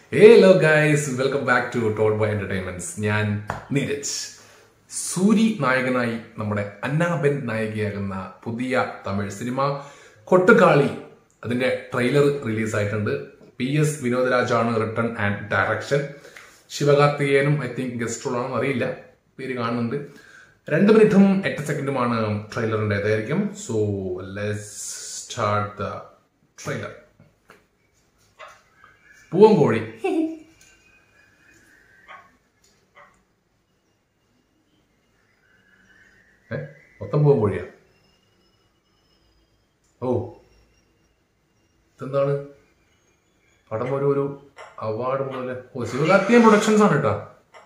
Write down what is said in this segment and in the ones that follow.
Hello guys welcome back to tall boy entertainments ഞാൻ നീരജ് സൂരി നായകനായി നമ്മുടെ അന്നാബെൻ നായികയാകുന്ന പുതിയ തമിഴ് സിനിമ കൊട്ടുകാളി അതിന്റെ ട്രെയിലർ റിലീസ് ആയിട്ടുണ്ട് പി എസ് വിനോദരാജാണ് റിട്ടേൺ ആൻഡ് ഡയറക്ഷൻ ശിവകാർത്തികേയനും ഐ തിങ്ക് ഗസ്റ്റ് റോൾ ആണെന്ന് അറിയില്ല പേര് കാണുന്നുണ്ട് രണ്ട് മിനിറ്റും എട്ട് സെക്കൻഡുമാണ് ട്രെയിലറിന്റെ ഇതായിരിക്കും so let start the trailer പൂവങ്കോഴി ഏ മൊത്തം പൂവങ്കോഴിയാ ഓ ഇതെന്താണ് പടം ഒരു ഒരു അവാർഡ് പോലെ ഓ ശിവകാർത്തിയൻ പ്രൊഡക്ഷൻസ് ആണ് കേട്ടോ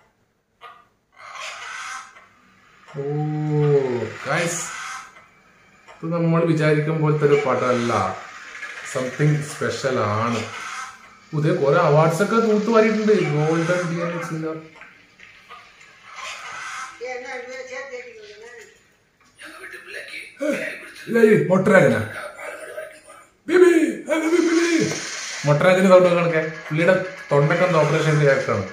ഓ ഗൈസ് ഇത് നമ്മൾ വിചാരിക്കും പോലത്തെ ഒരു പടമല്ല സംതിങ് സ്പെഷ്യൽ ആണ് പുതിയ കുറെ അവാർഡ്സ് ഒക്കെ തൂത്ത് വാരിയിട്ടുണ്ട് ഗോൾഡൻ ഡി എൻ എക്സ് മൊട്ടരാജന മൊട്ടരാജന് സൗണ്ട് കണക്കെ പുള്ളിയുടെ തൊണ്ടക്കെന്ത് ഓപ്പറേഷൻ ക്യാരക്ടറാണ്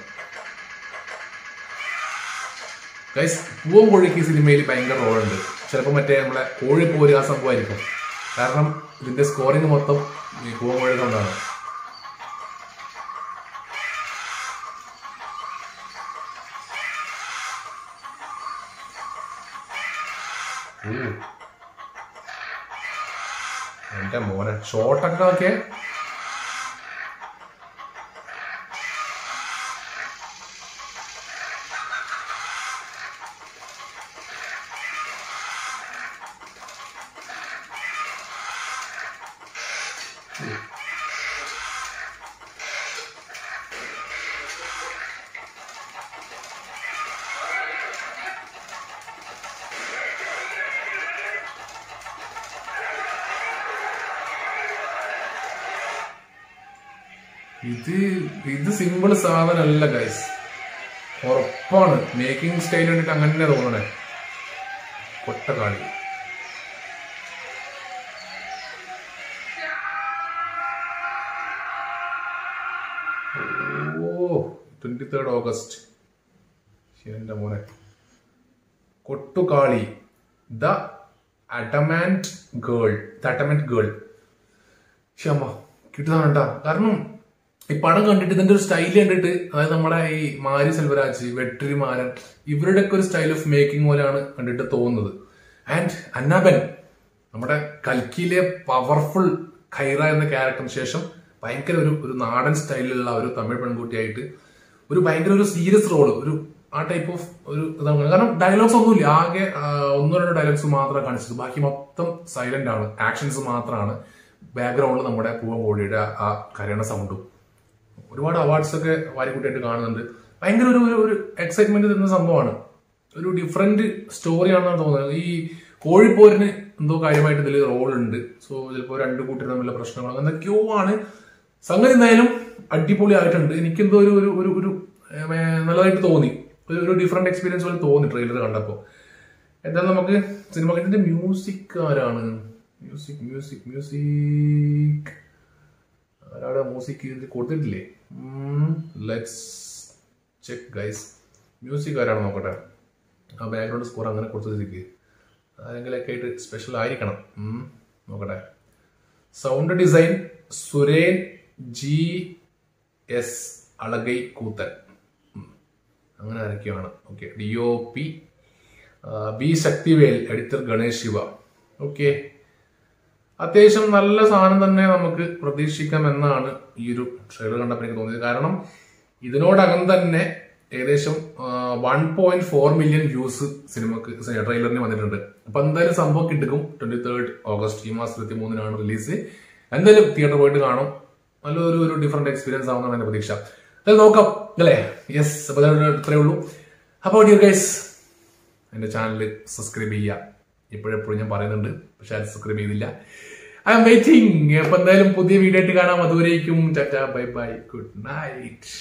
ഗൈസ് പൂവൻ കോഴിക്ക് ഈ സിനിമയിൽ ഭയങ്കര റോളുണ്ട് ചിലപ്പോൾ മറ്റേ നമ്മളെ കോഴിപ്പോര് ആ സംഭവമായിരിക്കും കാരണം ഇതിന്റെ സ്കോറിങ് മൊത്തം ഈ പൂവൻ കോഴി കൊണ്ടാണ് ഉം. എന്റെ മോനെ ഷോട്ടൊക്കെ നോക്കിയേ ഇത് ഇത് സിമ്പിൾ സാധനമല്ല ഗൈസ് ഉറപ്പാണ് മേക്കിംഗ് സ്റ്റൈൽ കണ്ടിട്ട് അങ്ങനെ തന്നെ തോന്നണേ കൊട്ടക്കാളി ഓ ട്വന്റി തേർഡ് ഓഗസ്റ്റ് എന്റെ മോനെ Kottukkaali the adamant girl the adamant girl ക്ഷമ കിട്ടുന്നതാണ്ടാ കാരണം ഈ പടം കണ്ടിട്ട് ഇതിന്റെ ഒരു സ്റ്റൈൽ കണ്ടിട്ട് അതായത് നമ്മുടെ ഈ മാരി സെൽവരാജ് വെട്രിമാരൻ ഇവരുടെ ഒക്കെ ഒരു സ്റ്റൈൽ ഓഫ് മേക്കിംഗ് പോലെയാണ് കണ്ടിട്ട് തോന്നുന്നത് ആൻഡ് അന്നാബൻ നമ്മുടെ കൽക്കിയിലെ പവർഫുൾ ഖൈറ എന്ന ക്യാരക്ടറിന് ശേഷം ഭയങ്കര ഒരു ഒരു നാടൻ സ്റ്റൈലിലുള്ള ഒരു തമിഴ് പെൺകുട്ടിയായിട്ട് ഒരു ഭയങ്കര ഒരു സീരിയസ് റോള് ഒരു ആ ടൈപ്പ് ഓഫ് ഒരു ഇതാണ് കാരണം ഡയലോഗ്സ് ഒന്നുമില്ല ആകെ ആ, ഒന്നോ രണ്ടോ ഡയലോഗ്സ് മാത്രമേ കാണിച്ചത് ബാക്കി മൊത്തം സൈലന്റ് ആണ് ആക്ഷൻസ് മാത്രമാണ് ബാക്ക്ഗ്രൗണ്ടിൽ നമ്മുടെ പൂവങ്കോഴിയുടെ ആ കരയണ സൗണ്ടും ഒരുപാട് അവാർഡ്സ് ഒക്കെ വാരിക്കുട്ടിയായിട്ട് കാണുന്നുണ്ട് ഭയങ്കര ഒരു ഒരു- ഒരു എക്സൈറ്റ്മെന്റ് തരുന്ന സംഭവമാണ് ഒരു ഡിഫറെന്റ് സ്റ്റോറിയാണെന്നാണ് തോന്നുന്നത് ഈ കോഴിപ്പോരിന് എന്തോ കാര്യമായിട്ട് ഇതിൽ റോൾ ഉണ്ട് സോ ചിലപ്പോൾ രണ്ട് കൂട്ടർ തമ്മിലുള്ള പ്രശ്നങ്ങൾ എന്തൊക്കെയോ ആണ് സംഗതി എന്തായാലും അടിപൊളി ആയിട്ടുണ്ട് എനിക്കെന്തോ ഒരു ഒരു ഒരു ഒരു ഏർ, നല്ലതായിട്ട് തോന്നി ഒരു ഒരു ഡിഫറെന്റ് എക്സ്പീരിയൻസ് പോലെ തോന്നി ട്രെയിലർ കണ്ടപ്പോൾ എന്തായാലും നമുക്ക് സിനിമ ഇതിന്റെ മ്യൂസിക് ആരാണ് മ്യൂസിക് മ്യൂസിക് മ്യൂസിക് ആരാടെ മ്യൂസിക് ഇതിൽ കൊടുത്തിട്ടില്ലേ ലെറ്റ്സ് ചെക്ക് ഗൈസ് മ്യൂസിക് ആരാണ് നോക്കട്ടെ ആ ബാക്ക്ഗ്രൗണ്ട് സ്കോർ അങ്ങനെ കൊടുത്തതിലേക്ക് ആരെങ്കിലൊക്കെ ആയിട്ട് സ്പെഷ്യൽ ആയിരിക്കണം ഉം, നോക്കട്ടെ sound design Suren G S Alagiakoothan ഉം, അങ്ങനെ ആരൊക്കെയാണ് okay D O P B Sakthivel editor Ganesh Siva okay അത്യാവശ്യം നല്ല സാധനം തന്നെ നമുക്ക് പ്രതീക്ഷിക്കാം എന്നാണ് ഈ ഒരു ട്രെയിലർ കണ്ടപ്പോൾ എനിക്ക് തോന്നിയത് കാരണം ഇതിനോടകം തന്നെ ഏകദേശം one point four million views സിനിമക്ക് ട്രെയിലറിന് വന്നിട്ടുണ്ട് അപ്പൊ എന്തായാലും സംഭവം കിട്ടും ട്വന്റി തേർഡ് ഓഗസ്റ്റ് ഈ മാസം ഇരുപത്തി മൂന്നിനാണ് റിലീസ് എന്തായാലും തിയേറ്റർ പോയിട്ട് കാണും നല്ലൊരു ഒരു ഡിഫറെന്റ് എക്സ്പീരിയൻസ് ആവുന്നതാണ് എന്റെ പ്രതീക്ഷ എന്തായാലും നോക്കാം അല്ലേ യെസ് അപ്പൊ ഇത്രയേ ഉള്ളൂ അപ്പോൾ ഡിയർ ഗൈസ് എന്റെ ചാനൽ സബ്സ്ക്രൈബ് ചെയ്യുക ഇപ്പോഴെപ്പോഴും ഞാൻ പറയുന്നുണ്ട് പക്ഷെ അത് സബ്സ്ക്രൈബ് ചെയ്തില്ല ഐ എം വെയിറ്റിംഗ് അപ്പൊ എന്തായാലും പുതിയ വീഡിയോ ആയിട്ട് കാണാം അതുവരേക്കും tata bye bye good night